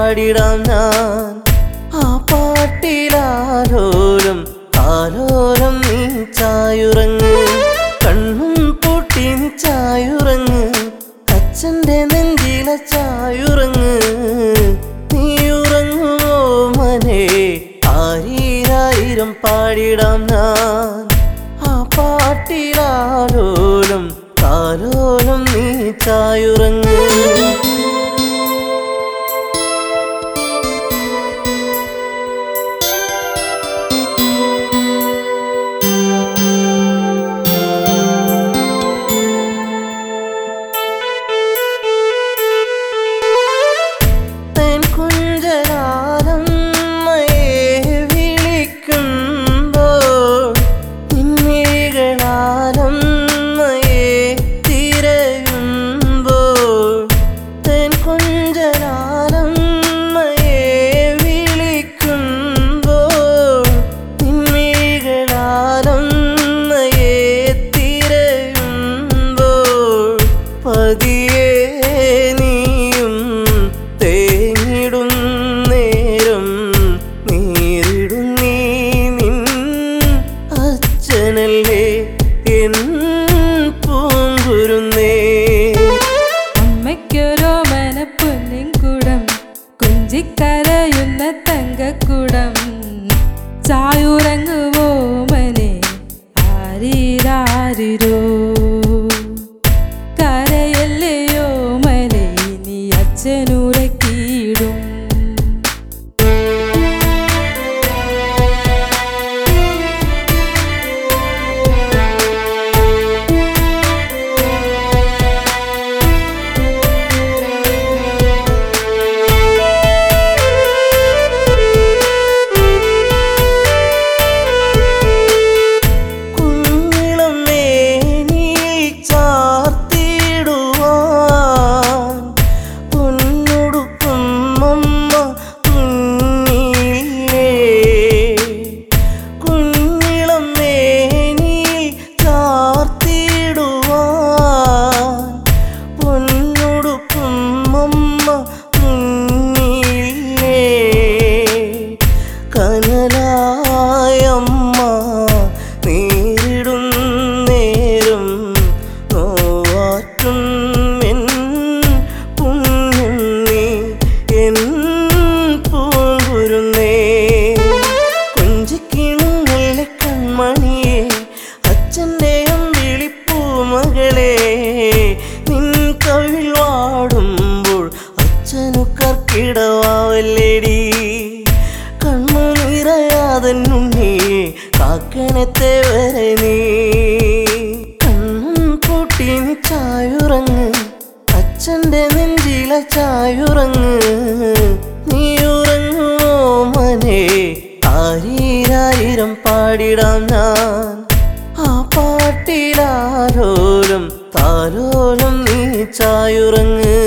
പാടിടാം ഞാൻ ആ പാട്ടിലാലോലം താലോലം നീ ചായുറങ്ങ് കണ്ണും പൂട്ടി നീ ചായുറങ്ങ് അച്ഛൻ്റെ നെഞ്ചില ചായുറങ്ങ് നീ ഉറങ്ങുമോ മനെ ആയിരായിരം പാടിടാം ഞാൻ ആ പാട്ടിലാലോലം താലോലം നീ ചായുറങ്ങ് തൻ കുഞ്ചലാലമ്മയെ വിളിക്കുമ്പോൾ നിന്നികളാലമ്മയെ തിരയുമ്പോൾ തൻ കുഞ്ചലാലമ്മയെ വിളിക്കുമ്പോൾ നിന്നികളാലമ്മയെ തിരയുമ്പോൾ പതിയെ നീയും തേങ്ങിടും നേരം നേരിടും നീ നിൻ അച്ഛനല്ലേ എൻ പൂങ്കുരുന്നേ അമ്മയ്ക്കൊരോ മനപ്പൊന്നിൻ കുടം കുഞ്ചിക്കരയുന്ന തങ്കക്കുടം ചായുറങ്ങുവോ മനെ ആരീരാരിരോ കരയല്ലയോ മനെ നീ അച്ഛനുറക്കിയിടും കുഞ്ഞിളം മേനിയിൽ ചാർത്തിടുവാൻ പൊന്നുടുക്കും അമ്മ കുഞ്ഞിലേ കുഞ്ഞിളം മേനിയിൽ ചാർത്തിടുവാൻ പൊന്നുടുക്കും അമ്മ കുഞ്ഞിലേ കനലായമ്മ നേരിടും നേരം നോവാറ്റും എൻ പുണ്യം നീ എൻ പൂങ്കുരുന്നേ കൊഞ്ചിക്കിണുങ്ങല്ലേ കൺമണിയെ അച്ഛൻ്റെ അമ്പിളിപ്പൂ മകളെ നിൻ കവിൾ വാടുമ്പോൾ അച്ഛനു കർക്കിടവാവല്ലേടി കണ്ണു നിറയാതെ ഉണ്ണിയെ കാക്കണത്തെ വരെ നീ കണ്ണും പൂട്ടി നീ ചായുറങ്ങ് അച്ഛൻ്റെ നെഞ്ചില ചായുറങ്ങ് നീ ഉറങ്ങുമോ മനെ ആയിരായിരം പാടിടാം ഞാൻ ആ പാട്ടിലാലോലം താലോലം നീ ചായുറങ്ങ്